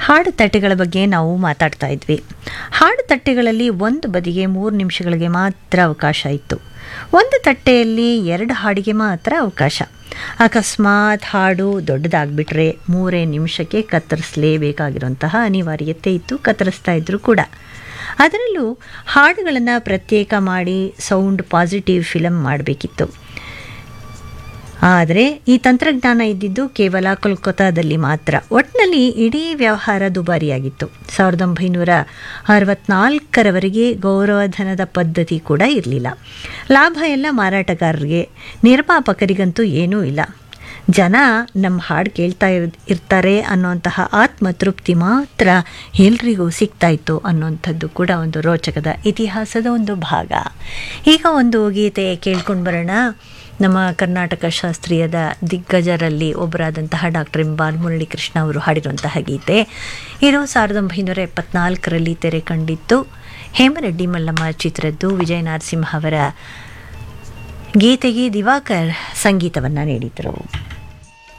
ಹಾಡು ತಟ್ಟೆಗಳ ಬಗ್ಗೆ ನಾವು ಮಾತಾಡ್ತಾ ಇದ್ವಿ ಹಾಡು ತಟ್ಟೆಗಳಲ್ಲಿ ಒಂದು ಬದಿಗೆ ಮೂರು ನಿಮಿಷಗಳಿಗೆ ಮಾತ್ರ ಅವಕಾಶ ಇತ್ತು ಒಂದು ತಟ್ಟೆಯಲ್ಲಿ ಎರಡು ಹಾಡಿಗೆ ಮಾತ್ರ ಅವಕಾಶ ಅಕಸ್ಮಾತ್ ಹಾಡು ದೊಡ್ಡದಾಗ್ಬಿಟ್ರೆ ಮೂರೇ ನಿಮಿಷಕ್ಕೆ ಕತ್ತರಿಸಲೇಬೇಕಾಗಿರುವಂತಹ ಅನಿವಾರ್ಯತೆ ಇತ್ತು ಕತ್ತರಿಸ್ತಾ ಇದ್ರು ಕೂಡ ಅದರಲ್ಲೂ ಹಾಡುಗಳನ್ನು ಪ್ರತ್ಯೇಕ ಮಾಡಿ ಸೌಂಡ್ ಪಾಸಿಟಿವ್ ಫಿಲಮ್ ಮಾಡಬೇಕಿತ್ತು ಆದರೆ ಈ ತಂತ್ರಜ್ಞಾನ ಇದ್ದಿದ್ದು ಕೇವಲ ಕೋಲ್ಕತ್ತಾದಲ್ಲಿ ಮಾತ್ರ ಒಟ್ಟಿನಲ್ಲಿ ಇಡೀ ವ್ಯವಹಾರ ದುಬಾರಿಯಾಗಿತ್ತು ಸಾವಿರದ ಒಂಬೈನೂರ ಅರವತ್ನಾಲ್ಕರವರೆಗೆ ಗೌರವಧನದ ಪದ್ಧತಿ ಕೂಡ ಇರಲಿಲ್ಲ ಲಾಭ ಎಲ್ಲ ಮಾರಾಟಗಾರರಿಗೆ ನಿರ್ಮಾಪಕರಿಗಂತೂ ಏನೂ ಇಲ್ಲ ಜನ ನಮ್ಮ ಹಾಡು ಕೇಳ್ತಾ ಇರ್ ಇರ್ತಾರೆ ಅನ್ನೋಂತಹ ಆತ್ಮತೃಪ್ತಿ ಮಾತ್ರ ಎಲ್ರಿಗೂ ಸಿಗ್ತಾ ಇತ್ತು ಅನ್ನೋಂಥದ್ದು ಕೂಡ ಒಂದು ರೋಚಕದ ಇತಿಹಾಸದ ಒಂದು ಭಾಗ ಈಗ ಒಂದು ಗೀತೆ ಕೇಳ್ಕೊಂಡು ಬರೋಣ ನಮ್ಮ ಕರ್ನಾಟಕ ಶಾಸ್ತ್ರೀಯದ ದಿಗ್ಗಜರಲ್ಲಿ ಒಬ್ಬರಾದಂತಹ ಡಾಕ್ಟರ್ ಎಂ ಬಾಲಮುರಳಿ ಕೃಷ್ಣ ಅವರು ಹಾಡಿರುವಂತಹ ಗೀತೆ ಇದು ಸಾವಿರದ ಒಂಬೈನೂರ ಎಪ್ಪತ್ನಾಲ್ಕರಲ್ಲಿ ತೆರೆ ಕಂಡಿತ್ತು ಹೇಮರೆಡ್ಡಿ ಮಲ್ಲಮ್ಮ ಚಿತ್ರದ್ದು ವಿಜಯ ನರಸಿಂಹ ಅವರ ಗೀತೆಗೆ ದಿವಾಕರ್ ಸಂಗೀತವನ್ನು ನೀಡಿದರು